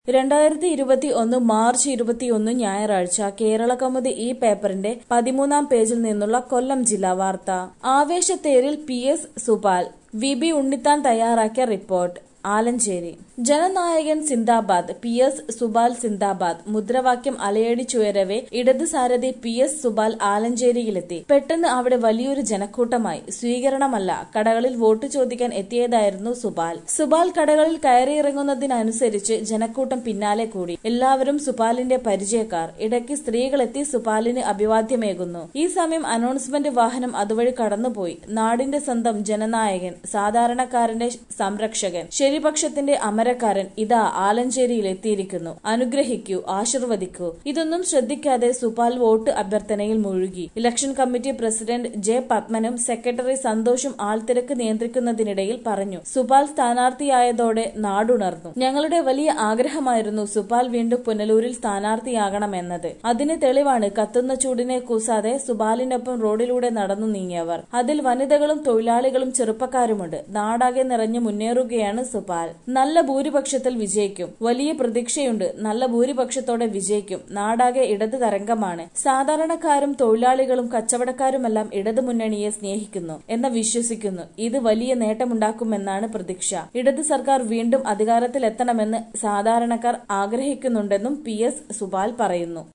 രണ്ടായിരത്തി ഇരുപത്തി ഒന്ന് മാർച്ച് ഇരുപത്തിയൊന്ന് ഞായറാഴ്ച കേരളകൗമുദി ഈ പേപ്പറിന്റെ പതിമൂന്നാം പേജിൽ നിന്നുള്ള കൊല്ലം ജില്ലാ വാർത്ത ആവേശത്തേരിൽ P S Supal V B Unnithan തയ്യാറാക്കിയ റിപ്പോർട്ട് ആലഞ്ചേരി ജനനായകൻ സിന്ദാബാദ് പി എസ് സുബാൽ സിന്ദാബാദ് മുദ്രാവാക്യം അലയടിച്ചുയരവെ ഇടത് സാരഥി പി എസ് സുബാൽ ആലഞ്ചേരിയിലെത്തി പെട്ടെന്ന് അവിടെ വലിയൊരു ജനക്കൂട്ടമായി സ്വീകരണമല്ല കടകളിൽ വോട്ട് ചോദിക്കാൻ എത്തിയതായിരുന്നു സുബാൽ സുബാൽ കടകളിൽ കയറിയിറങ്ങുന്നതിനനുസരിച്ച് ജനക്കൂട്ടം പിന്നാലെ കൂടി എല്ലാവരും സുപാലിന്റെ പരിചയക്കാർ ഇടയ്ക്ക് സ്ത്രീകളെത്തി സുപാലിന് അഭിവാദ്യമേകുന്നു ഈ സമയം അനൗൺസ്മെന്റ് വാഹനം അതുവഴി കടന്നുപോയി നാടിന്റെ സ്വന്തം ജനനായകൻ സാധാരണക്കാരന്റെ സംരക്ഷകൻ ശരിപക്ഷത്തിന്റെ അമരക്കാരൻ ഇതാ ആലഞ്ചേരിയിൽ എത്തിയിരിക്കുന്നു അനുഗ്രഹിക്കൂ ആശീർവദിക്കൂ ഇതൊന്നും ശ്രദ്ധിക്കാതെ സുപാൽ വോട്ട് അഭ്യർത്ഥനയിൽ മുഴുകി ഇലക്ഷൻ കമ്മിറ്റി പ്രസിഡന്റ് ജെ പത്മനും സെക്രട്ടറി സന്തോഷും ആൾത്തിരക്ക് നിയന്ത്രിക്കുന്നതിനിടയിൽ പറഞ്ഞു സുപാൽ സ്ഥാനാർത്ഥിയായതോടെ നാടുണർന്നു ഞങ്ങളുടെ വലിയ ആഗ്രഹമായിരുന്നു സുപാൽ വീണ്ടും പുനലൂരിൽ സ്ഥാനാർത്ഥിയാകണമെന്നത് അതിന് തെളിവാണ് കത്തുന്ന ചൂടിനെ കൂസാതെ സുപാലിനൊപ്പം റോഡിലൂടെ നടന്നു നീങ്ങിയവർ അതിൽ വനിതകളും തൊഴിലാളികളും ചെറുപ്പക്കാരുമുണ്ട് നാടാകെ നിറഞ്ഞു മുന്നേറുകയാണ് സുപാൽ നല്ല ഭൂരിപക്ഷത്തിൽ വിജയിക്കും വലിയ പ്രതീക്ഷയുണ്ട് നല്ല ഭൂരിപക്ഷത്തോടെ വിജയിക്കും നാടാകെ ഇടത് തരംഗമാണ് സാധാരണക്കാരും തൊഴിലാളികളും കച്ചവടക്കാരുമെല്ലാം ഇടതു മുന്നണിയെ സ്നേഹിക്കുന്നു എന്ന് വിശ്വസിക്കുന്നു ഇത് വലിയ നേട്ടമുണ്ടാക്കുമെന്നാണ് പ്രതീക്ഷ ഇടത് സർക്കാർ വീണ്ടും അധികാരത്തിലെത്തണമെന്ന് സാധാരണക്കാർ ആഗ്രഹിക്കുന്നുണ്ടെന്നും പി എസ് സുബാൽ പറയുന്നു